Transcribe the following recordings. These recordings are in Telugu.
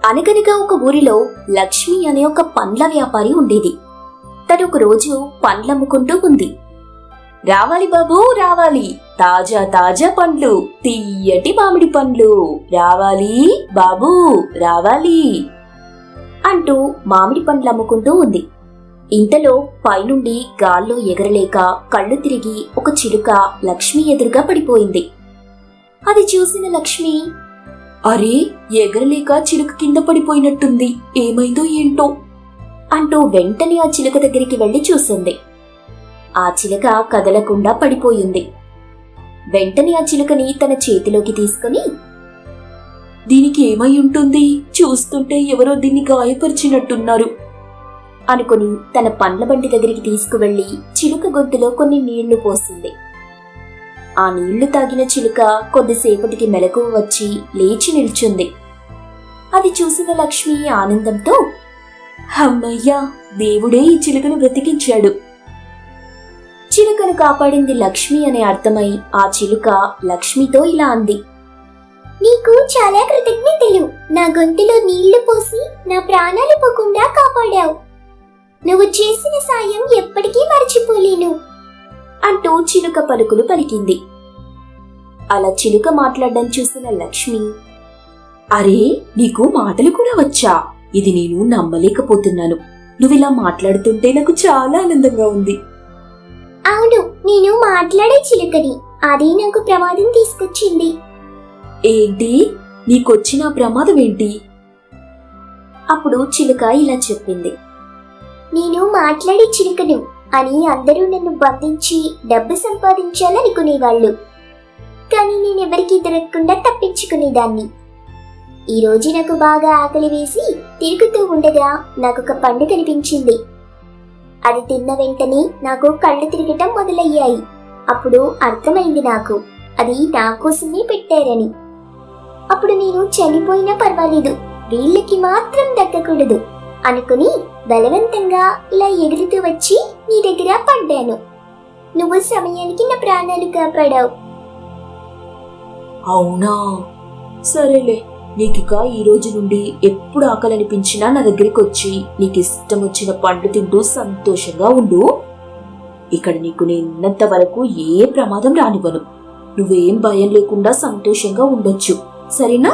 అనగనగా ఒక ఊరిలో లక్ష్మి అనే ఒక పండ్ల వ్యాపారి ఉండేది తను ఒక రోజు పండ్లమ్ముకుంటూ ఉంది రావాలి బాబు రావాలి తాజా తాజా పండ్లు తీయటి మామిడి పండ్లు రావాలి బాబు రావాలి అంటూ మామిడి పండ్లు అమ్ముకుంటూ ఉంది ఇంతలో పైనుండి గాల్లో ఎగరలేక కళ్ళు తిరిగి ఒక చిలుక లక్ష్మి ఎదురుగా పడిపోయింది అది చూసిన లక్ష్మి అరే ఎగరలేక చిలుక కింద పడిపోయినట్టుంది ఏమైందో ఏంటో అంటూ వెంటనే ఆ చిలుక దగ్గరికి వెళ్లి చూసింది ఆ చిలుక కదలకుండా పడిపోయింది వెంటనే ఆ చిలుకని తన చేతిలోకి తీసుకుని దీనికి ఏమై ఉంటుంది చూస్తుంటే ఎవరో దీన్ని గాయపరిచినట్టున్నారు అనుకుని తన పండ్ల బండి దగ్గరికి తీసుకువెళ్లి చిలుక గొంతులో కొన్ని నీళ్లు పోసింది ఆ నీళ్లు తాగిన చిలుక కొద్దిసేపటికి మెలకువ వచ్చి లేచి నిల్చుంది అది చూసిన లక్ష్మి ఆనందంతో అమ్మయ్యా దేవుడే ఈ చిలుకను బ్రతికించాడు చిలుకను కాపాడింది లక్ష్మి అనే అర్థమై ఆ చిలుక లక్ష్మితో ఇలా అంది నీకు చాలా కృతజ్ఞతలు నా గొంతులో నీళ్లు పోసి నా ప్రాణాలు పోకుండా కాపాడావు నువ్వు చేసిన సాయం ఎప్పటికీ మర్చిపోలేను అంటూ చిలుక పలుకులు పలికింది అలా చిలుక మాట్లాడడం చూసిన లక్ష్మి అరే నీకు మాటలు కూడా వచ్చా ఇది నేను నమ్మలేకపోతున్నాను నువ్విలా మాట్లాడుతుంటే నాకు చాలా ఆనందంగా ఉంది అవును నేను మాట్లాడే చిలుకని అది నాకు ప్రమాదం తీసుకొచ్చింది ఏంటి నీకొచ్చిన ప్రమాదం ఏంటి అప్పుడు చిలుక ఇలా చెప్పింది నేను మాట్లాడే చిలుకను అని అందరూ నన్ను బంధించి డబ్బు సంపాదించాలనుకునేవాళ్ళు కానీ నేనెవరికీ దొరకకుండా తప్పించుకునేదాన్ని ఈ రోజు నాకు బాగా ఆకలి వేసి తిరుగుతూ ఉండగా నాకు ఒక పండు కనిపించింది అది తిన్న వెంటనే నాకు కళ్ళు తిరగటం మొదలయ్యాయి అప్పుడు అర్థమైంది నాకు అది నా కోసమే పెట్టారని అప్పుడు నేను చనిపోయినా పర్వాలేదు వీళ్ళకి మాత్రం దక్కకూడదు అనుకుని బలవంతంగా ఇలా ఎగురుతూ వచ్చి నీ దగ్గర పడ్డాను నువ్వు సమయానికి నా ప్రాణాలు కాపాడావు అవునా సరేలే నీకిక ఈ రోజు నుండి ఎప్పుడు ఆకలనిపించినా నా దగ్గరికి వచ్చి నీకు ఇష్టం వచ్చిన పండు తింటూ సంతోషంగా ఉండు ఇక్కడ నీకు నేనున్నంత వరకు ఏ ప్రమాదం రానివ్వను నువ్వేం భయం లేకుండా సంతోషంగా ఉండొచ్చు సరేనా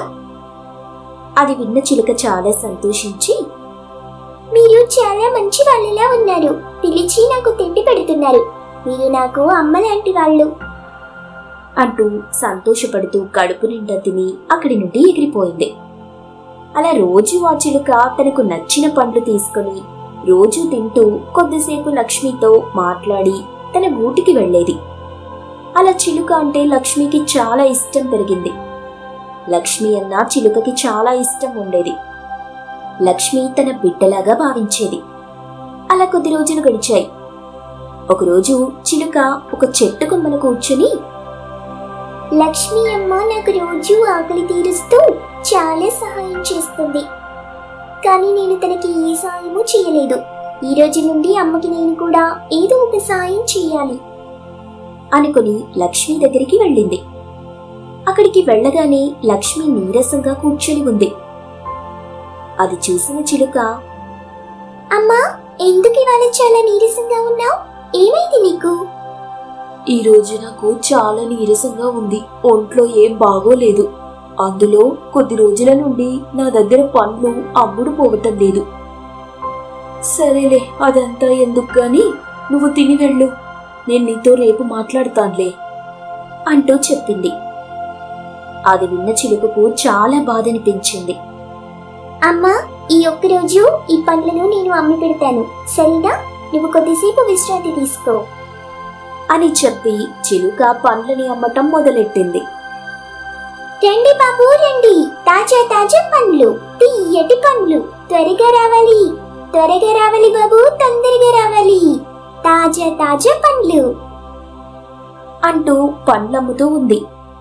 అది విన్న చిలుక చాలా సంతోషించి మీరు చాలా మంచి వాళ్ళలా ఉన్నారు పిలిచి నాకు తిండి పెడుతున్నారు మీరు నాకు అమ్మ లాంటి వాళ్ళు అంటూ సంతోషపడుతూ కడుపు నిండా తిని అక్కడి నుండి ఎగిరిపోయింది అలా రోజు ఆ చిలుక తనకు నచ్చిన పండ్లు తీసుకొని రోజు తింటూ కొద్దిసేపు లక్ష్మితో మాట్లాడి తన గూటికి వెళ్ళేది అలా చిలుక అంటే లక్ష్మికి చాలా ఇష్టం పెరిగింది లక్ష్మి అన్న చిలుకకి చాలా ఇష్టం ఉండేది లక్ష్మి తన బిడ్డలాగా భావించేది అలా కొద్ది రోజులు గడిచాయి ఒకరోజు చిలుక ఒక చెట్టు కొమ్మన కూర్చుని లక్ష్మి అమ్మ నాకు రోజు ఆకలి తీరుస్తూ చాలా సహాయం చేస్తుంది కానీ నేను తనకి ఏ సాయము చేయలేదు ఈ రోజు నుండి అమ్మకి నేను కూడా ఏదో ఒక సాయం చేయాలి అనుకుని లక్ష్మి దగ్గరికి వెళ్ళింది అక్కడికి వెళ్ళగానే లక్ష్మి నీరసంగా కూర్చొని ఉంది అది చూసిన చిలుక అమ్మా ఎందుకు ఇవాళ చాలా నీరసంగా ఉన్నావు ఏమైంది నీకు ఈ రోజు నాకు చాలా నీరసంగా ఉంది ఒంట్లో ఏం బాగోలేదు అందులో కొద్ది రోజుల నుండి నా దగ్గర పండ్లు అమ్ముడు పోవటం లేదు సరేలే అదంతా ఎందుకు గాని నువ్వు తిని వెళ్ళు నేను నీతో రేపు మాట్లాడతానులే అంటూ చెప్పింది అది విన్న చిలుకకు చాలా బాధ అనిపించింది అమ్మా ఈ ఒక్క రోజు ఈ పండ్లను నేను అమ్మి పెడతాను సరేనా నువ్వు కొద్దిసేపు విశ్రాంతి తీసుకో అని చెప్పి చిలుక పండ్లని అమ్మటం మొదలెట్టింది రండి బాబు రండి తాజా తాజా పండ్లు తీయటి పండ్లు త్వరగా రావాలి త్వరగా రావాలి బాబు తొందరగా రావాలి తాజా తాజా పండ్లు అంటూ పండ్లమ్ముతూ ఉంది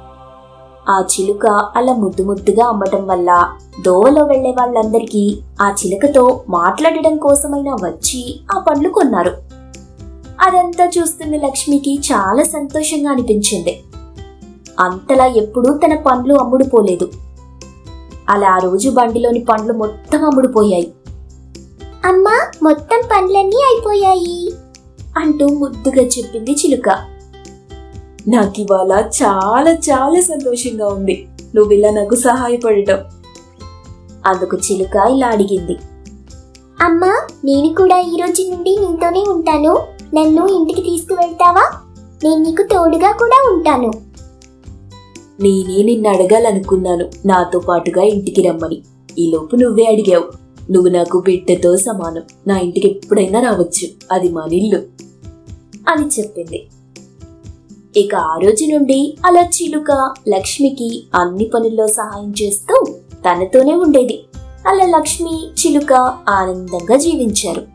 ఆ చిలుక అలా ముద్దు ముద్దుగా అమ్మటం వల్ల దోవలో వెళ్లే వాళ్ళందరికీ ఆ చిలుకతో మాట్లాడడం కోసమైనా వచ్చి ఆ పండ్లు కొన్నారు అదంతా చూస్తున్న లక్ష్మికి చాలా సంతోషంగా అనిపించింది అంతలా ఎప్పుడూ తన పండ్లు అమ్ముడుపోలేదు అలా ఆ రోజు బండిలోని పండ్లు మొత్తం అమ్ముడుపోయాయి అమ్మా మొత్తం పనులన్నీ అయిపోయాయి అంటూ ముద్దుగా చెప్పింది చిలుక నాకివాళ చాలా చాలా సంతోషంగా ఉంది నువ్వు ఇలా నాకు సహాయపడటం అందుకు చిలుక ఇలా అడిగింది అమ్మా నేను కూడా ఈ రోజు నుండి నీతోనే ఉంటాను నన్ను ఇంటికి తీసుకువెళ్తావా నేను నీకు తోడుగా కూడా ఉంటాను నేనే నిన్ను అడగాలనుకున్నాను నాతో పాటుగా ఇంటికి రమ్మని ఈలోపు నువ్వే అడిగావు నువ్వు నాకు బిడ్డతో సమానం నా ఇంటికి ఎప్పుడైనా రావచ్చు అది మా నిల్లు అని చెప్పింది ఇక ఆ రోజు నుండి అలా చిలుక లక్ష్మికి అన్ని పనుల్లో సహాయం చేస్తూ తనతోనే ఉండేది అలా లక్ష్మి చిలుక ఆనందంగా జీవించారు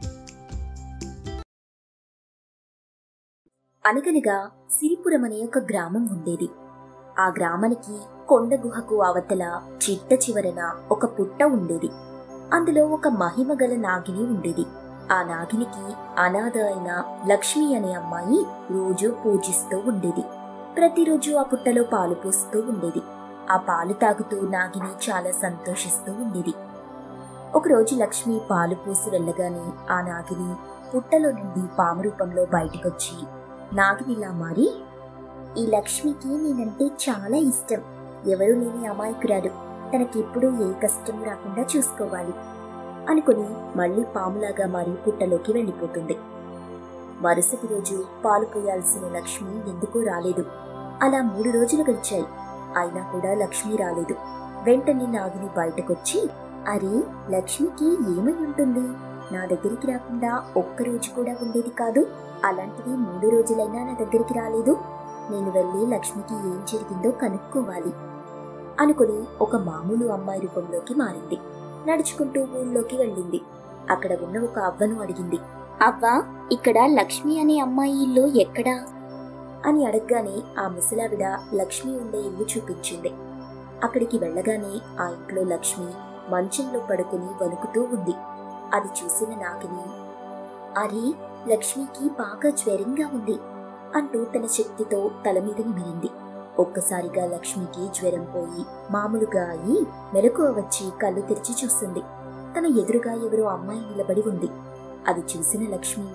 అనగనగా సిరిపురం అనే ఒక గ్రామం ఉండేది ఆ గ్రామానికి కొండ గుహకు అవతల చిట్ట చివరన ఒక పుట్ట ఉండేది అందులో ఒక మహిమ గల నాగిని ఉండేది ఆ నాగినికి అనాథ అయిన లక్ష్మి అనే అమ్మాయి రోజు పూజిస్తూ ఉండేది ప్రతిరోజు ఆ పుట్టలో పాలు పోస్తూ ఉండేది ఆ పాలు తాగుతూ నాగిని చాలా సంతోషిస్తూ ఉండేది ఒకరోజు లక్ష్మి పాలు పోసి వెళ్ళగానే ఆ నాగిని పుట్టలో నుండి పాము రూపంలో బయటకొచ్చి నాగినిలా మారి ఈ లక్ష్మికి నేనంటే చాలా ఇష్టం ఎవరు లేని అమాయకురాలు తనకెప్పుడూ ఏ కష్టం రాకుండా చూసుకోవాలి అనుకుని మళ్ళీ పాములాగా మారి పుట్టలోకి వెళ్ళిపోతుంది మరుసటి రోజు పాలు పోయాల్సిన లక్ష్మి ఎందుకూ రాలేదు అలా మూడు రోజులు గడిచాయి అయినా కూడా లక్ష్మి రాలేదు వెంటనే నాగిని బయటకొచ్చి అరే లక్ష్మికి ఏమై ఉంటుంది నా దగ్గరికి రాకుండా ఒక్క రోజు కూడా ఉండేది కాదు అలాంటిది మూడు రోజులైనా నా దగ్గరికి రాలేదు నేను వెళ్ళి లక్ష్మికి ఏం జరిగిందో కనుక్కోవాలి అనుకుని ఒక మామూలు అమ్మాయి రూపంలోకి మారింది నడుచుకుంటూ ఊళ్ళోకి వెళ్ళింది అక్కడ ఉన్న ఒక అవ్వను అడిగింది అవ్వా ఇక్కడ లక్ష్మి అనే అమ్మాయి ఇల్లు ఎక్కడా అని అడగగానే ఆ ముసలావిడ లక్ష్మి ఉండే ఇల్లు చూపించింది అక్కడికి వెళ్ళగానే ఆ ఇంట్లో లక్ష్మి మంచంలో పడుకుని వణుకుతూ ఉంది అది చూసిన నాగిని అరే లక్ష్మికి బాగా జ్వరంగా ఉంది అంటూ తన శక్తితో తల మీద నిమిరింది ఒక్కసారిగా లక్ష్మికి జ్వరం పోయి మామూలుగా అయి మెలకువ వచ్చి కళ్ళు తెరిచి చూస్తుంది తన ఎదురుగా ఎవరో అమ్మాయి నిలబడి ఉంది అది చూసిన లక్ష్మి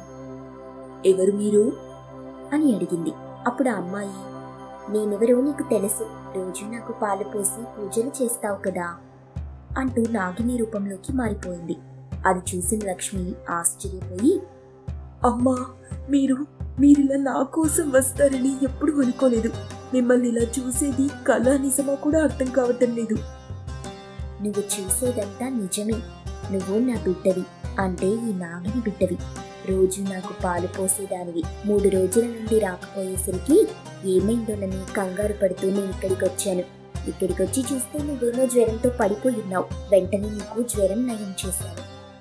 ఎవరు మీరు అని అడిగింది అప్పుడు ఆ అమ్మాయి నేనెవరో నీకు తెలుసు రోజు నాకు పాలు పోసి పూజలు చేస్తావు కదా అంటూ నాగిని రూపంలోకి మారిపోయింది అది చూసిన లక్ష్మి ఆశ్చర్యపోయి అమ్మా మీరు మీరిలా నా కోసం వస్తారని ఎప్పుడు అనుకోలేదు మిమ్మల్ని ఇలా చూసేది కళ నిజమా కూడా అర్థం కావటం లేదు నువ్వు చూసేదంతా నిజమే నువ్వు నా బిడ్డవి అంటే ఈ నాగిని బిడ్డవి రోజు నాకు పాలు పోసేదానివి మూడు రోజుల నుండి రాకపోయేసరికి ఏమైందోనని కంగారు పడుతూ నేను ఇక్కడికి వచ్చాను ఇక్కడికి వచ్చి చూస్తే నువ్వేమో జ్వరంతో పడిపోయి ఉన్నావు వెంటనే నీకు జ్వరం నయం చేశాను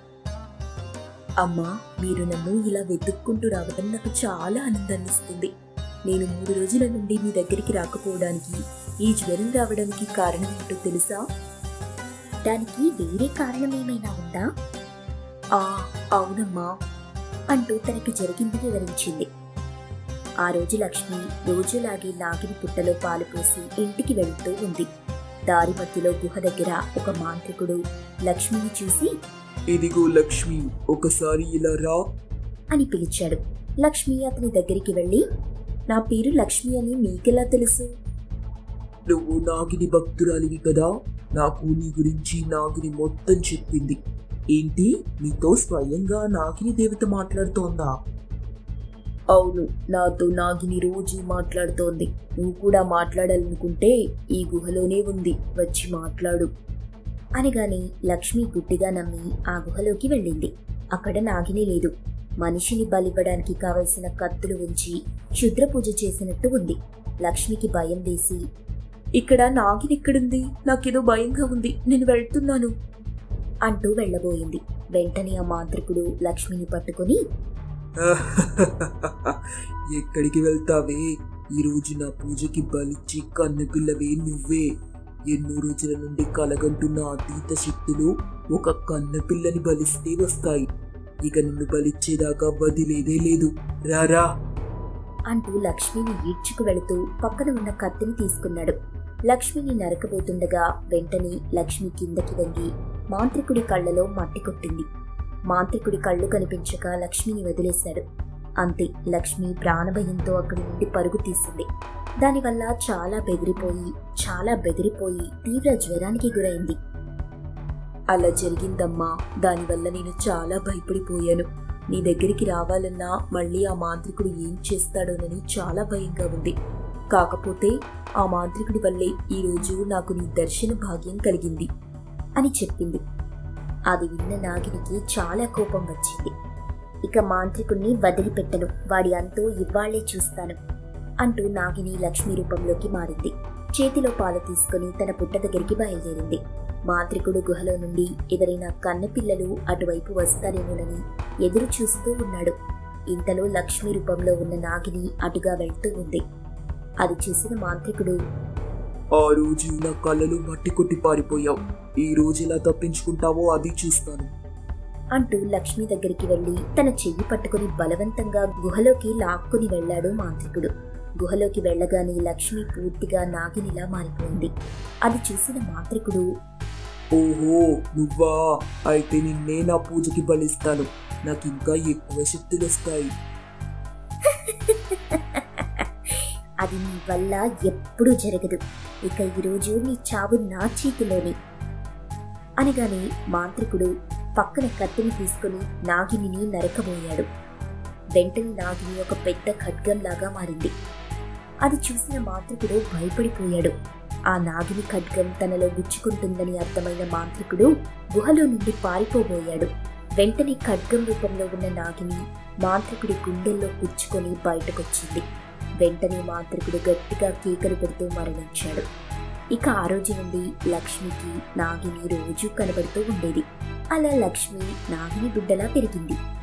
అమ్మా మీరు నన్ను ఇలా వెతుక్కుంటూ రావడం నాకు చాలా ఆనందాన్ని ఇస్తుంది నేను మూడు రోజుల నుండి మీ దగ్గరికి రాకపోవడానికి ఈ జ్వరం రావడానికి కారణం ఏంటో తెలుసా దానికి వేరే కారణం ఏమైనా ఉందా ఆ అవునమ్మా అంటూ తనకి జరిగింది వివరించింది ఆ రోజు లక్ష్మి రోజులాగే నాగిని పుట్టలో పాలు పోసి ఇంటికి వెళ్తూ ఉంది దారి మధ్యలో గుహ దగ్గర ఒక మాంత్రికుడు లక్ష్మిని చూసి ఇదిగో లక్ష్మి ఒకసారి ఇలా రా అని పిలిచాడు లక్ష్మి అతని దగ్గరికి వెళ్ళి నా పేరు లక్ష్మి అని మీకెలా తెలుసు నువ్వు నాగిని భక్తురాలివి కదా నాకు నీ గురించి నాగిని మొత్తం చెప్పింది ఏంటి నీతో స్వయంగా నాగిని దేవత మాట్లాడుతోందా అవును నాతో నాగిని రోజు మాట్లాడుతోంది నువ్వు కూడా మాట్లాడాలనుకుంటే ఈ గుహలోనే ఉంది వచ్చి మాట్లాడు అనగానే లక్ష్మి గుడ్డిగా నమ్మి ఆ గుహలోకి వెళ్ళింది అక్కడ నాగిని లేదు మనిషిని బలివ్వడానికి కావలసిన కత్తులు ఉంచి క్షుద్ర పూజ చేసినట్టు ఉంది లక్ష్మికి భయం వేసి ఇక్కడ నాగిని ఎక్కడుంది నాకేదో భయంగా ఉంది నేను వెళ్తున్నాను అంటూ వెళ్ళబోయింది వెంటనే ఆ మాంత్రికుడు లక్ష్మిని పట్టుకుని ఎక్కడికి వెళ్తావే ఈ రోజు నా పూజకి బలిచ్చి కన్నెపిల్లవే నువ్వే ఎన్నో రోజుల నుండి కలగంటున్న అతీత శక్తులు ఒక కన్నెపిల్లని బలిస్తే వస్తాయి ఇక నిన్ను బలిచ్చేదాకా వదిలేదే లేదు రారా అంటూ లక్ష్మిని ఈడ్చుకు వెళుతూ పక్కన ఉన్న కత్తిని తీసుకున్నాడు లక్ష్మిని నరకబోతుండగా వెంటనే లక్ష్మి కిందకి వంగి మాంత్రికుడి కళ్ళలో మట్టి కొట్టింది మాంత్రికుడి కళ్ళు కనిపించక లక్ష్మిని వదిలేశాడు అంతే లక్ష్మి ప్రాణభయంతో అక్కడి నుండి పరుగు తీసింది దానివల్ల చాలా బెదిరిపోయి చాలా బెదిరిపోయి తీవ్ర జ్వరానికి గురైంది అలా జరిగిందమ్మా దానివల్ల నేను చాలా భయపడిపోయాను నీ దగ్గరికి రావాలన్నా మళ్ళీ ఆ మాంత్రికుడు ఏం చేస్తాడోనని చాలా భయంగా ఉంది కాకపోతే ఆ మాంత్రికుడి వల్లే ఈరోజు నాకు నీ దర్శన భాగ్యం కలిగింది అని చెప్పింది అది విన్న నాగినికి చాలా కోపం వచ్చింది ఇక మాంత్రికుణ్ణి వదిలిపెట్టను వాడి అంతూ ఇవ్వాళ్లే చూస్తాను అంటూ నాగిని లక్ష్మి రూపంలోకి మారింది చేతిలో పాలు తీసుకుని తన పుట్ట దగ్గరికి బయలుదేరింది మాంత్రికుడు గుహలో నుండి ఎవరైనా కన్నెపిల్లలు అటువైపు వస్తారేమోనని ఎదురు చూస్తూ ఉన్నాడు ఇంతలో లక్ష్మి రూపంలో ఉన్న నాగిని అటుగా వెళ్తూ ఉంది అది చూసిన మాంత్రికుడు ఆ రోజు నా కళ్ళలో మట్టి కొట్టి పారిపోయావు ఈ రోజు ఎలా తప్పించుకుంటావో అది చూస్తాను అంటూ లక్ష్మి దగ్గరికి వెళ్లి తన చెయ్యి పట్టుకుని బలవంతంగా గుహలోకి లాక్కుని వెళ్ళాడు మాంత్రికుడు గుహలోకి వెళ్ళగానే లక్ష్మి పూర్తిగా నాగినిలా మారిపోయింది అది చూసిన మాంత్రికుడు ఓహో నువ్వా అయితే నిన్నే నా పూజకి బలిస్తాను నాకు ఇంకా ఎక్కువ శక్తులు వస్తాయి అది నీ వల్ల ఎప్పుడూ జరగదు ఇక ఈరోజు నీ చావు నా చేతిలోనే అనగానే మాంత్రికుడు పక్కన కత్తిని తీసుకుని నాగిని నరకబోయాడు వెంటనే నాగిని ఒక పెద్ద ఖడ్గంలాగా మారింది అది చూసిన మాంత్రికుడు భయపడిపోయాడు ఆ నాగిని ఖడ్గం తనలో గుచ్చుకుంటుందని అర్థమైన మాంత్రికుడు గుహలో నుండి పారిపోబోయాడు వెంటనే ఖడ్గం రూపంలో ఉన్న నాగిని మాంత్రికుడి గుండెల్లో గుచ్చుకొని బయటకొచ్చింది వెంటనే మాంత్రికుడు గట్టిగా కేకలు పెడుతూ మరణించాడు ఇక ఆ రోజు నుండి లక్ష్మికి నాగిని రోజు కనబడుతూ ఉండేది అలా లక్ష్మి నాగిని బిడ్డలా పెరిగింది